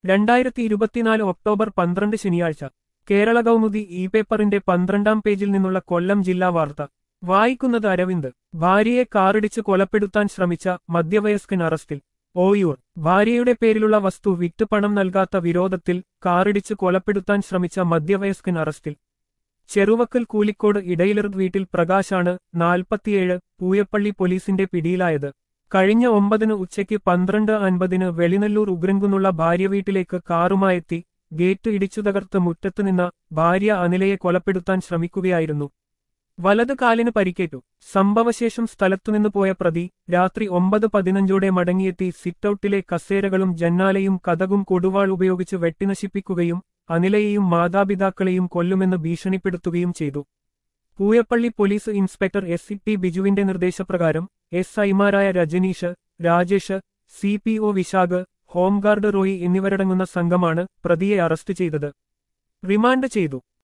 രണ്ടായിരത്തി ഇരുപത്തിനാല് ഒക്ടോബർ പന്ത്രണ്ട് ശനിയാഴ്ച കേരള കൗമുദി ഇ പേപ്പറിന്റെ പന്ത്രണ്ടാം പേജിൽ നിന്നുള്ള കൊല്ലം ജില്ലാ വാർത്ത വായിക്കുന്നത് അരവിന്ദ് ഭാര്യയെ കാറിടിച്ച് കൊലപ്പെടുത്താൻ ശ്രമിച്ച മധ്യവയസ്കൻ അറസ്റ്റിൽ ഓയൂർ ഭാര്യയുടെ പേരിലുള്ള വസ്തു വിറ്റ് പണം നൽകാത്ത വിരോധത്തിൽ കാറിടിച്ച് കൊലപ്പെടുത്താൻ ശ്രമിച്ച മധ്യവയസ്കൻ അറസ്റ്റിൽ ചെറുവക്കൽ കൂലിക്കോട് ഇടയിലർ വീട്ടിൽ പ്രകാശാണ് നാൽപ്പത്തിയേഴ് പൂയപ്പള്ളി പോലീസിന്റെ പിടിയിലായത് കഴിഞ്ഞ ഒമ്പതിന് ഉച്ചയ്ക്ക് പന്ത്രണ്ട് അൻപതിന് വെളിനല്ലൂർ ഉഗ്രൻകുന്നുള്ള ഭാര്യ വീട്ടിലേക്ക് കാറുമായെത്തി ഗേറ്റ് ഇടിച്ചു തകർത്ത് മുറ്റത്ത് നിന്ന ഭാര്യ അനിലയെ കൊലപ്പെടുത്താൻ ശ്രമിക്കുകയായിരുന്നു വലത് കാലിന് പരിക്കേറ്റു സംഭവശേഷം സ്ഥലത്തുനിന്ന് പോയ പ്രതി രാത്രി ഒമ്പത് പതിനഞ്ചോടെ മടങ്ങിയെത്തി സിറ്റൌട്ടിലെ കസേരകളും ജന്നാലയും കഥകും കൊടുവാൾ ഉപയോഗിച്ച് വെട്ടിനശിപ്പിക്കുകയും അനിലയെയും മാതാപിതാക്കളെയും കൊല്ലുമെന്ന് ഭീഷണിപ്പെടുത്തുകയും ചെയ്തു Pooyappally police inspector S T ബിജുവിന്റെ നിർദ്ദേശപ്രകാരം എസ് ഐമാരായ Rajaneesh Rajesh C P O Vishakh home guard Roy എന്നിവരടങ്ങുന്ന സംഘമാണ് പ്രതിയെ അറസ്റ്റ് ചെയ്തത് റിമാൻഡ് ചെയ്തു